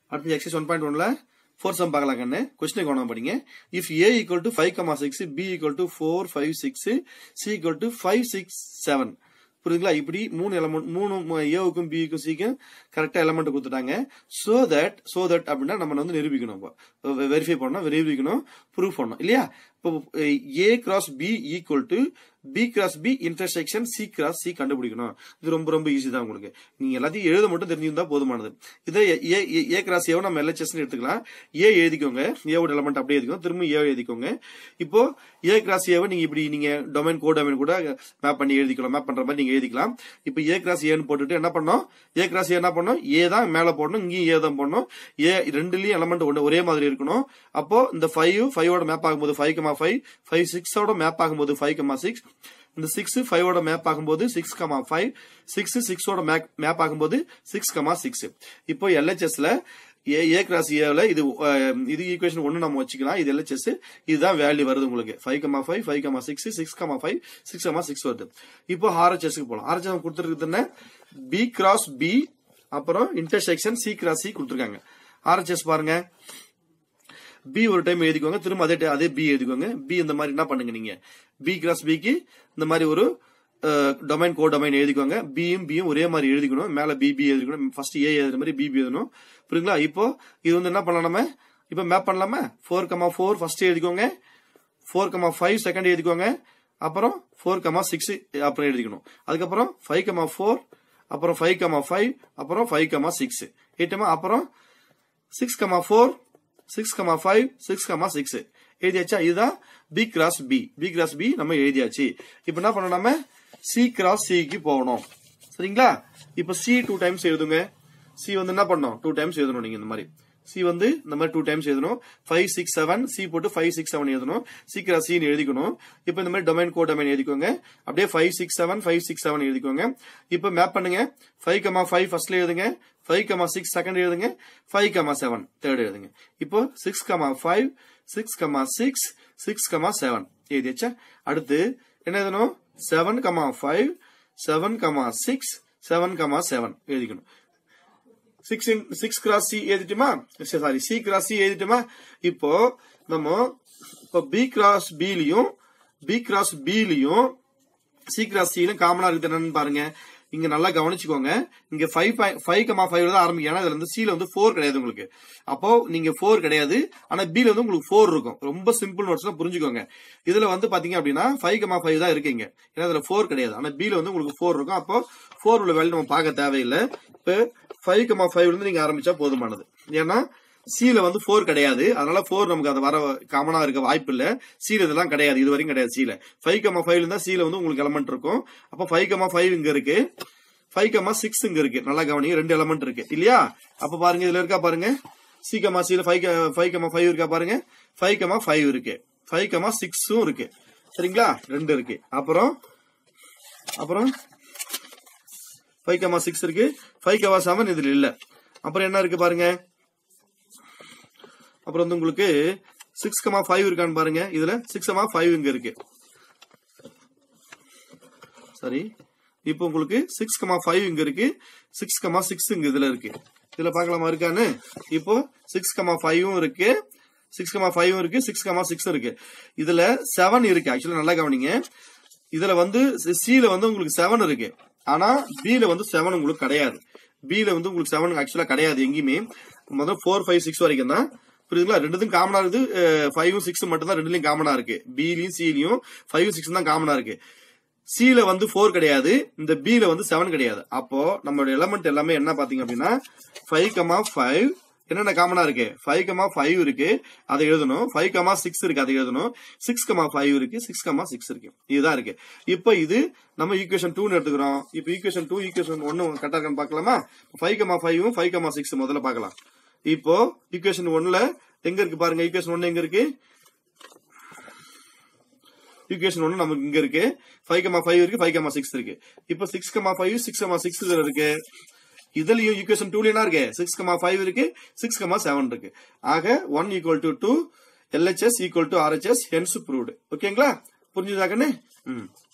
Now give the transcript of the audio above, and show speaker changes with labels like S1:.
S1: அடுத்து exercise one point ஒன்ல four sum பார்க்கலாம் கண்ணு கொஸ்டின் கவனம் படிங்க if A equal to five comma six B equal to four five six C equal to five six seven புரியுதுங்களா இப்படி மூணு எலமெண்ட் மூணு ஏவுக்கும் பிக்கும் சிக்கும் கரெக்டா எலமெண்ட் கொடுத்துட்டாங்க சோ தட் சோ தட் அப்படின்னா நம்ம வந்து நிரூபிக்கணும் வெரிஃபை பண்ணணும் நிரூபிக்கணும் ப்ரூவ் பண்ணணும் இல்லையா இப்போ A cross B equal to B cross B intersection C cross C கண்டுபிடிக்கணும் இது ரொம்ப ரொம்ப ஈஸி தான் உங்களுக்கு நீங்க எல்லாத்தையும் எழுத மட்டும் தெரிஞ்சிருந்தா போதுமானது இதை ஏ ஏ கிராஸ் ஏவோ நம்ம எல்ஹெச்எஸ் எடுத்துக்கலாம் ஏ எழுதிக்கோங்க ஏவோட எலமெண்ட் அப்படியே எழுதிக்கோங்க திரும்ப ஏ எழுதிக்கோங்க இப்போ ஏ கிராஸ் ஏவை நீங்க இப்படி நீங்க டொமைன் கோ டொமைன் கூட மேப் பண்ணி எழுதிக்கலாம் மேப் பண்ற மாதிரி நீங்க எழுதிக்கலாம் இப்போ ஏ கிராஸ் ஏன்னு போட்டுட்டு என்ன பண்ணோம் ஏ கிராஸ் ஏ என்ன பண்ணோம் ஏ தான் மேல போடணும் இங்கேயும் ஏ தான் போடணும் ஏ ரெண்டுலயும் எலமெண்ட் ஒன்று ஒரே மாதிரி இருக்கணும் அப்போ இந்த ஃபைவ் ஃபைவோட மேப் ஆகும்போது ஃபைவ் கமா ஃபைவ் ஃபைவ் சிக்ஸோட மேப் ஆகும்போது ஃபைவ் கமா சிக்ஸ் இந்த சிக்ஸ் ஃபைவோட மேப் ஆகும்போது சிக்ஸ் கமா ஃபைவ் சிக்ஸ் சிக்ஸோட மேப் ஆகும்போது சிக்ஸ் கமா சிக்ஸ் இப்போ எல்ஹெச்எஸ்ல ஏ ஏ கிராஸ் ஏல இது அஹ், இது ஈக்குவேஷன் ஒன்னு நம்ம வச்சுக்கலாம் இது எல்ஹெச்எஸ் இதுதான் வேல்யூ வருது உங்களுக்கு five comma five five comma six six comma five six comma six வருது இப்போ ஆர்ஹெச்எஸ்க்கு போலாம் ஆர்ஹெச்எஸ் கொடுத்துருக்கு என்ன பி கிராஸ் பி அப்புறம் இன்டர்செக்ஷன் சி கிராஸ் சி கொடுத்துருக்காங்க ஆர்ஹெச்எஸ் பாருங்க பி ஒரு டைம் எழுதிக்கோங்க திரும்ப அதே ti- அதே பி எழுதிக்கோங்க பி இந்த மாதிரி என்ன பண்ணுங்க நீங்க பி கிராஸ் பிக்கு இந்த மாதிரி ஒரு டொமைன் கோ டொமைன் எழுதிக்கோங்க பியும் பியும் ஒரே மாதிரி எழுதிக்கணும் மேல பிபி எழுதிக்கணும் ஃபர்ஸ்ட் ஏ எழுதுற மாதிரி பிபி எழுதணும் புரியுங்களா இப்போ இது வந்து என்ன பண்ணலாம் நம்ம இப்போ மேப் பண்ணலாமா ஃபோர் கமா ஃபோர் ஃபர்ஸ்ட் எழுதிக்கோங்க ஃபோர் கமா ஃபைவ் செகண்ட் எழுதிக்கோங்க அப்புறம் ஃபோர் கமா சிக்ஸ் அப்புறம் எழுதிக்கணும் அதுக்கப்புறம் ஃபைவ் கமா ஃபோர் அப்புறம் ஃபைவ் கமா ஃபைவ் அப்புறம் ஃபைவ் கமா சிக்ஸ் எட்டுமா அப்புறம் six comma four six comma five six comma six எழுதியாச்சா இதுதான் B cross B B cross B நம்ம எழுதியாச்சு இப்போ என்ன பண்ணணும் நம்ம சி கிராஸ் சிக்கு போகணும் சரிங்களா இப்போ சி டூ டைம்ஸ் எழுதுங்க சி வந்து என்ன பண்ணணும் டூ டைம்ஸ் எழுதணும் நீங்க இந்த மாதிரி சி வந்து இந்த மாதிரி டூ டைம்ஸ் எழுதணும் ஃபைவ் சிக்ஸ் செவன் சி போட்டு ஃபைவ் சிக்ஸ் செவன் எழுதணும் சி கிராஸ் சின்னு எழுதிக்கணும் இப்போ இந்த மாதிரி டொமைன் கோ டொமைன் எழுதிக்கோங்க அப்படியே five six seven five six seven எழுதிக்கோங்க இப்போ மேப் பண்ணுங்க ஃபைவ் கமா ஃபைவ் ஃபர்ஸ்ட்ல எழுதுங்க ஃபைவ் கமா சிக்ஸ் செகண்ட் எழுதுங்க ஃபைவ் கமா செவன் தேர்ட் எழுதுங்க இப்போ six comma five six comma six six comma seven எழுதியாச்சா அடுத்து என்ன எழுதணும் seven comma five seven comma six seven comma seven எழுதிக்கணும் சிக்ஸ் சிக்ஸ் கிராஸ் சி எழுதிட்டுமா சாரி சி கிராஸ் சி எழுதிட்டுமா இப்போ நம்ம இப்போ பி கிராஸ் பிலையும் பி கிராஸ் பிலையும் சி கிராஸ் சிலும் காமனா இருக்குது என்னன்னு பாருங்க இங்க நல்லா கவனிச்சுக்கோங்க இங்க ஃபைவ் ஃபைவ் கமா ஃபைவ் தான் ஆரம்பிக்கும் ஏன்னா இதுல வந்து சில வந்து ஃபோர் கிடையாது உங்களுக்கு அப்போ நீங்க ஃபோர் கிடையாது ஆனா பில வந்து உங்களுக்கு ஃபோர் இருக்கும் ரொம்ப சிம்பிள் நோட்ஸ் தான் புரிஞ்சுக்கோங்க இதுல வந்து பாத்தீங்க அப்படின்னா ஃபைவ் கமா ஃபைவ் தான் இருக்கீங்க ஏன்னா இதுல ஃபோர் கிடையாது ஆனா பில வந்து உங்களுக்கு ஃபோர் இருக்கும் அப்போ ஃபோர் உள்ள வேல்யூ நம்ம பார்க்க தேவையில்லை இப்போ ஃபைவ் கமா ஃபைவ்ல இருந்து நீங்க ஆரம்பிச்சா போதுமானது ஏன்னா சில வந்து ஃபோர் கிடையாது அதனால ஃபோர் நமக்கு அது வர காமனா இருக்க வாய்ப்பு இல்ல சீல இதெல்லாம் கிடையாது இது வரைக்கும் கிடையாது சீல ஃபைவ் கமா ஃபைவ்ல இருந்தா சீல வந்து உங்களுக்கு எலமெண்ட் இருக்கும் அப்ப ஃபைவ் கமா ஃபைவ் இங்க இருக்கு ஃபைவ் கமா சிக்ஸ் இங்க இருக்கு நல்லா கவனிங்க ரெண்டு எலமெண்ட் இருக்கு இல்லையா அப்ப பாருங்க இதுல இருக்கா பாருங்க சி கமா சில ஃபைவ் ஃபைவ் கமா ஃபைவ் இருக்கா பாருங்க ஃபைவ் கமா ஃபைவ் இருக்கு ஃபைவ் கமா சிக்ஸும் இருக்கு சரிங்களா ரெண்டு இருக்கு அப்புறம் அப்புறம் ஃபைவ் கமா சிக்ஸ் இருக்கு ஃபைவ் கமா செவன் இதுல இல்ல அப்புறம் என்ன இருக்கு பாருங்க அப்புறம் வந்து உங்களுக்கு சிக்ஸ் கமா ஃபைவ் இருக்கான்னு பாருங்க இதுல சிக்ஸ் கமா ஃபைவ் இங்க இருக்கு சரி இப்போ உங்களுக்கு சிக்ஸ் கமா ஃபைவ் இங்க இருக்கு சிக்ஸ் கமா சிக்ஸ் இங்க இதுல இருக்கு இதுல பார்க்கலாமா இருக்கான்னு இப்போ சிக்ஸ் கமா ஃபைவும் இருக்கு சிக்ஸ் கமா ஃபைவ் இருக்கு சிக்ஸ் கமா சிக்ஸ் இருக்கு இதுல செவன் இருக்கு ஆக்சுவலா நல்லா கவனிங்க இதுல வந்து சில வந்து உங்களுக்கு செவன் இருக்கு ஆனா பில வந்து செவன் உங்களுக்கு கிடையாது பில வந்து உங்களுக்கு செவன் ஆக்சுவலா கிடையாது எங்கேயுமே முதல் ஃபோர் ஃபைவ் சிக்ஸ் வரைக்கும் தான் புரியுதுங்களா ரெண்டுத்தும் காமனா இருக்குது ஃபைவும் சிக்ஸ் மட்டும் தான் ரெண்டுலயும் காமனா இருக்கு பிலையும் சிலையும் ஃபைவ் சிக்ஸ் தான் காமனா இருக்கு சில வந்து ஃபோர் கிடையாது இந்த பில வந்து செவன் கிடையாது அப்போ நம்மளோட எலமெண்ட் எல்லாமே என்ன பாத்தீங்க அப்படின்னா ஃபைவ் கமா ஃபைவ் என்னென்ன காமனா இருக்கு ஃபைவ் கமா ஃபைவ் இருக்கு அதை எழுதணும் ஃபைவ் கமா சிக்ஸ் இருக்கு அதை எழுதணும் சிக்ஸ் கமா ஃபைவ் இருக்கு சிக்ஸ் கமா சிக்ஸ் இருக்கு இதுதான் இருக்கு இப்போ இது நம்ம ஈக்குவேஷன் டூன்னு எடுத்துக்கிறோம் இப்போ ஈக்குவேஷன் டூ ஈக்குவேஷன் ஒன்னு கரெக்டா இருக்கான்னு பார்க்கலாமா ஃபைவ் கமா ஃபைவும் ஃபைவ் கமா சிக்ஸ் முதல்ல பார்க்கலாம் இப்போ ஈக்குவேஷன் ஒன்ல எங்க இருக்கு பாருங்க ஈக்குவேஷன் ஒன்னு எங்க இருக்கு ஈக்குவேஷன் ஒன்னு நமக்கு இங்க இருக்கு ஃபைவ் கமா ஃபைவ் இருக்கு ஃபைவ் கமா சிக்ஸ் இருக்கு இப்போ six comma five six comma six இருக்கு இதுலயும் ஈக்குவேஷன் டூல என்ன இருக்கு சிக்ஸ் கமா ஃபைவ் இருக்கு சிக்ஸ் கமா செவன் இருக்கு ஆக one equal to two LHS equal to RHS hence proved ஓகேங்களா புரிஞ்சுதா கண்ணு ம்